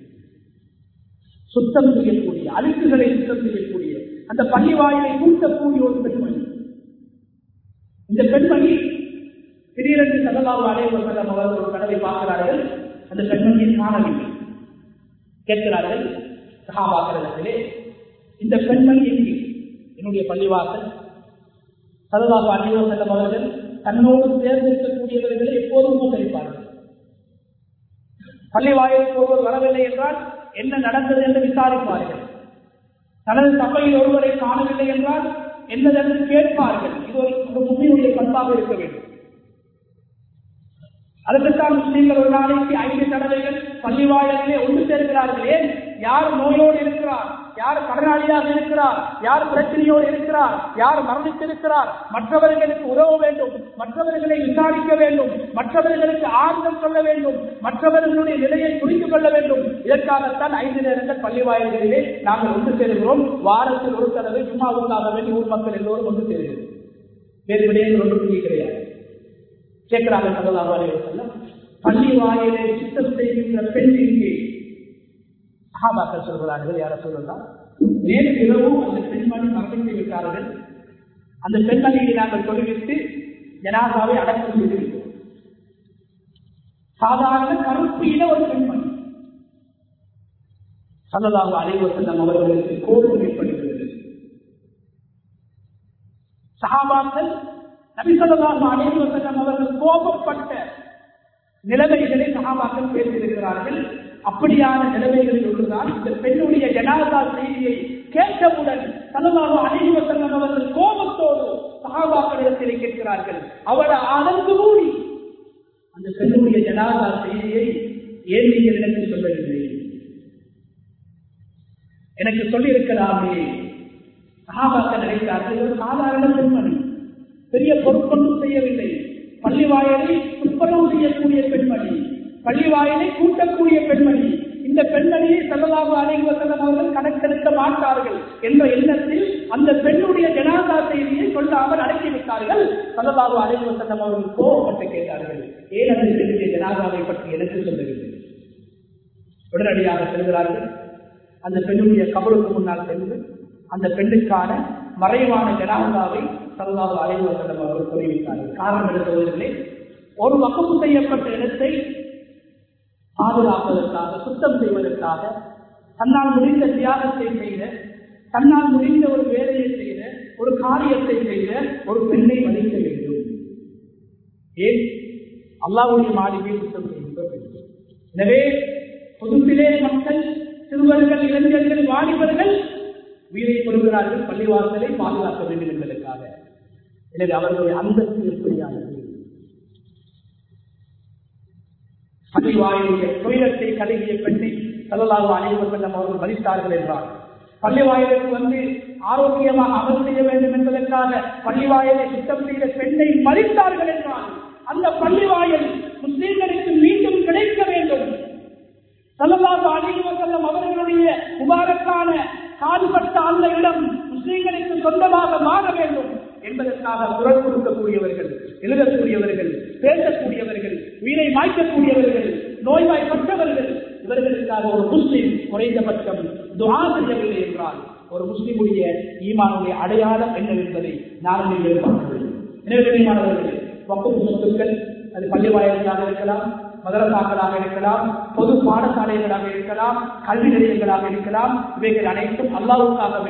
சுத்தம் செய்யக்கூடிய அழுக்குகளை சுத்தம் செய்யக்கூடிய அந்த பள்ளி வாயிலை கூட்டக்கூடிய ஒரு பெண்மணி இந்த பெண்மணி திடீரென்று சல்லாஹு அலைஹி செல்லம் அவர்கள் ஒரு கடவை பார்க்கிறார்கள் அந்த பெண்மணியை காணவில்லை கேட்கிறார்கள் சகாபாக்கிறதிலே இந்த பெண்மணி எங்கே என்னுடைய பள்ளிவாசல் சதவாக அணிவோ செல்லும் அவர்கள் தன்னோடு தேர்ந்தெடுக்கக்கூடியவர்களை எப்போதும் உபசரிப்பார்கள் பள்ளி வாயிலுக்கு ஒருவர் வரவில்லை என்றால் என்ன நடந்தது என்று விசாரிப்பார்கள் தனது சபையில் ஒருவரை காணவில்லை என்றால் என்னதென்று கேட்பார்கள் இது ஒரு முஸ்லீமுடைய பண்பாக இருக்க வேண்டும் அதுக்குத்தான் முஸ்லீம்கள் ஒரு நாளைக்கு ஐந்து தடவைகள் பள்ளி வாயிலே ஒன்று சேர்க்கிறார்கள் ஏன் யார் நோயோடு இருக்கிறார் யார் கடனாளியாக இருக்கிறார் யார் பிரச்சனையோடு இருக்கிறார் யார் மரணித்திருக்கிறார் மற்றவர்களுக்கு உதவ வேண்டும் மற்றவர்களை விசாரிக்க வேண்டும் மற்றவர்களுக்கு ஆறுதல் சொல்ல வேண்டும் மற்றவர்களுடைய நிலையை புரிந்து கொள்ள வேண்டும் இதற்காகத்தான் ஐந்து நேரங்கள் பள்ளி வாயில்களிலே நாங்கள் ஒன்று சேர்கிறோம் வாரத்தில் ஒரு தடவை ஜும்மாவுக்காக வேண்டி ஊர் மக்கள் எல்லோரும் ஒன்று சேர்கிறோம் வேறு விடயங்கள் ஒன்று கிடையாது கேட்கிறார்கள் சல்லல்லாஹு அலைஹி வஸல்லம் பள்ளி வாயிலை சுத்தம் செய்கின்ற பெண் இங்கே சஹாபாக்கள் சொல்கிறார்கள் யார சொல்லலாம் நேற்று இரவு அந்த பெண்மணி மரணித்து விட்டார்கள் அந்த பெண்மணியை நாங்கள் தொழுவித்து ஜனாதாவை அடக்கம் செய்திருக்கிறோம் சாதாரண கருப்பு இன ஒரு பெண்மணி சல்லல்லாஹு அலைஹி வஸல்லம் அவர்களுக்கு கோபம் ஏற்படுகிறது சஹாபாக்கள் நபிசல்லாஹு அலைஹி வஸல்லம் அவர்கள் கோபப்பட்ட நிலைமைகளை சகாபாக்கள் பேசியிருக்கிறார்கள் அப்படியான நிலைமைகளில் ஒன்றுதான் இந்த பெண்ணுடைய ஜனாதா செய்தியை கேட்டவுடன் சல்லல்லாஹு அலைஹி வஸல்லம் அவர்கள் கோபத்தோடு சகாபாக்களிடத்தில் கேட்கிறார்கள் அவரை அளந்து மூடி அந்த பெண்ணுடைய ஜனாதா செய்தியை ஏன் நீங்கள் எனக்கு சொல்லவில்லை எனக்கு சொல்லியிருக்கலாமே சகாபாக்கள் நினைத்தார்கள் ஒரு சாதாரண பெண்மணி பெரிய பொறுப்பொன்றும் செய்யவில்லை பள்ளி வாயலை துப்பரவு செய்யக்கூடிய பெண்மணி பள்ளி வாயலை கூட்டக்கூடிய பெண்மணி இந்த பெண்மணியை செல்லலாக அலைவசனம் அவர்கள் கணக்கெடுக்க மாட்டார்கள் என்ற எண்ணத்தில் அந்த பெண்ணுடைய ஜனாதா செய்தியை சொல்லாமல் அடக்கிவிட்டார்கள் செல்லலாக அலைவசனம் அவர்கள் கோபப்பட்டு கேட்டார்கள் ஏன் அந்த பெண்ணுடைய ஜனாதாவை பற்றி எனக்கு சொல்லவில்லை உடனடியாக செல்கிறார்கள் அந்த பெண்ணுடைய கபலுக்கு முன்னால் சென்று அந்த பெண்ணுக்கான மறைவான ஜனாதாவை சல்லாத அலைவசனம் அவர்கள் தெரிவித்தார்கள் காரணம் எடுத்தவர்களே ஒரு வகுப்பு செய்யப்பட்ட இடத்தை பாதுகாப்பதற்காக சுத்தம் செய்வதற்காக தன்னால் முடிந்த தியாகத்தை செய்த தன்னால் முடிந்த ஒரு வேலையை செய்த ஒரு காரியத்தை செய்த ஒரு பெண்ணை மதிக்க வேண்டும் ஏன் அல்லாவுடைய மாளிகை சுத்தம் செய்கின்ற பெண் எனவே புதுப்பிலே மக்கள் சிறுவர்கள் இளைஞர்கள் வாலிபர்கள் வீரை கொடுக்கிறார்கள் பள்ளிவாசலை பாதுகாக்க வேண்டும் என்பதற்காக எனவே அவர்களுடைய அந்தஸ்து எப்படியானது பள்ளிவாயுடைய துயரத்தை கழுகிய பெண்ணை சல்லலாக அனைவரும் அவர்கள் மதித்தார்கள் என்றார் பள்ளிவாயலுக்கு வந்து ஆரோக்கியமாக அமல் செய்ய வேண்டும் என்பதற்காக பள்ளிவாயலை சுத்தம் செய்த பெண்ணை மதித்தார்கள் என்றால் அந்த பள்ளிவாயல் முஸ்லீம்களுக்கு மீண்டும் கிடைக்க வேண்டும் சல்லல்லாஹு அலைஹி வஸல்லம் அவர்களுடைய முபாரக்கான கால்பட்ட அந்த இடம் முஸ்லீம்களுக்கு சொந்தமாக மாற வேண்டும் என்பதற்காக குரல் கொடுக்கக்கூடியவர்கள் எழுதக்கூடியவர்கள் பேசக்கூடியவர்கள் உயிரை மாய்க்கக்கூடியவர்கள் நோய்வாய்ப்பட்டவர்கள் இவர்களுக்காக ஒரு முஸ்லிம் குறைந்தபட்சம் துவா செய்யவில்லை என்றால் ஒரு முஸ்லிமுடைய ஈமானுடைய அடையாளம் என்ன என்பதை நாம் நீங்கள் பார்க்க வேண்டும் எனவே மாணவர்களே வகுப்பு சொத்துக்கள் அது பள்ளி வாயில்களாக இருக்கலாம் மதரசாக்களாக இருக்கலாம் பொது பாடசாலைகளாக இருக்கலாம் கல்வி நிலையங்களாக இருக்கலாம் இவைகள் அனைத்தும் அல்லாவுக்காக வேண்டி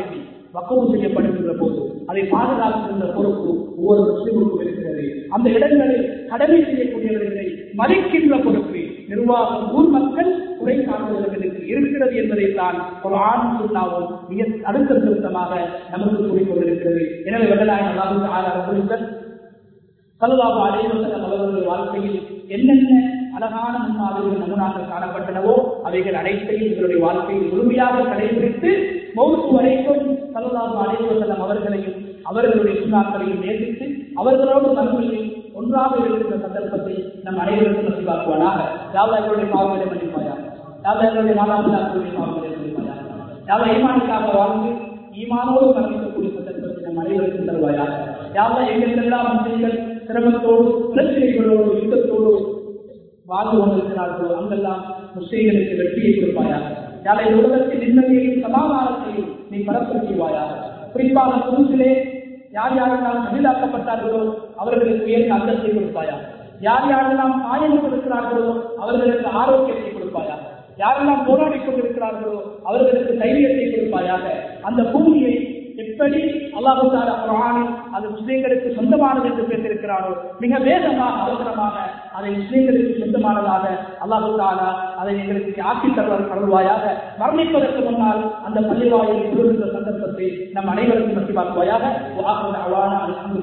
வக்கவு செய்யப்படுகின்ற போது அதை பாதுகாக்கின்ற பொறுப்பு ஒவ்வொரு முஸ்லிமுக்கும் இருக்கிறது அந்த இடங்களில் கடமை செய்யக்கூடியவர்களை மதிக்கின்ற பொறுப்பு நிர்வாகம் ஊர் மக்கள் குறை காண்பவர்களுக்கு இருக்கிறது என்பதைத்தான் ஒரு ஆண் சுண்ணாவும் மிக அடுத்த திருத்தமாக நமக்கு கூறிக்கொண்டிருக்கிறது எனவே வெள்ளலாய் அல்லாஹு ஆறாக குறித்த சல்லாஹு அலைவசம் அவர்களுடைய வாழ்க்கையில் என்னென்ன அழகான முன்மாதிரிகள் நமுனாக்கள் காணப்பட்டனவோ அவைகள் அனைத்தையும் எங்களுடைய வாழ்க்கையில் முழுமையாக கடைபிடித்து மௌத்து வரைக்கும் சல்லாஹு அலைவசம் அவர்களையும் அவர்களுடைய சுண்ணாக்களையும் நேசித்து அவர்களோடு தன்மையில் ஒன்றாக இருக்கின்ற சந்தர்ப்பத்தை நம் அனைவருக்கும் நசிவாக்குவானாக யாவா எங்களுடைய பாவங்களை மன்னிப்பாயாக யாவா எங்களுடைய மாதாபிதாக்களுடைய பாவங்களை மன்னிப்பாயாக யாவா ஈமானுக்காக வாழ்ந்து ஈமானோடு மரணிக்கக்கூடிய சந்தர்ப்பத்தை நம் அனைவருக்கும் தருவாயாக யாவா எங்களுக்கெல்லாம் முஸ்லிம்கள் சிரமத்தோடு பிரச்சனைகளோடு யுத்தத்தோடு வாழ்ந்து கொண்டிருக்கிறார்களோ அங்கெல்லாம் முஸ்லீம்களுக்கு வெற்றியை கொடுப்பாயாக யாரை உலகத்தில் நிம்மதியையும் சமாதானத்தையும் நீ பரப்பு செய்வாயாக குறிப்பாக புதுசிலே யார் யாரெல்லாம் சதிலாக்கப்பட்டார்களோ அவர்களுக்கு உயர்ந்த அந்தத்தை கொடுப்பாயா யார் யாரெல்லாம் காயங்கள் இருக்கிறார்களோ அவர்களுக்கு ஆரோக்கியத்தை கொடுப்பாயா யாரெல்லாம் போராடி கொண்டிருக்கிறார்களோ அவர்களுக்கு தைரியத்தை கொடுப்பாயாக அந்த பூமியை எப்படி அல்லாஹு தாலா குரானில் அது முஸ்லீம்களுக்கு சொந்தமானது என்று பேசியிருக்கிறாரோ மிக வேகமாக அவசரமாக அதை முஸ்லீம்களுக்கு சொந்தமானதாக அல்லாஹு தாலா அதை எங்களுக்கு ஆக்கி தருவார் கருவாயாக மரணிப்பதற்கு முன்னால் அந்த பள்ளிவாயில் விழுகின்ற சந்தர்ப்பத்தை நம் அனைவருக்கும் நசிவாக்குவாயாக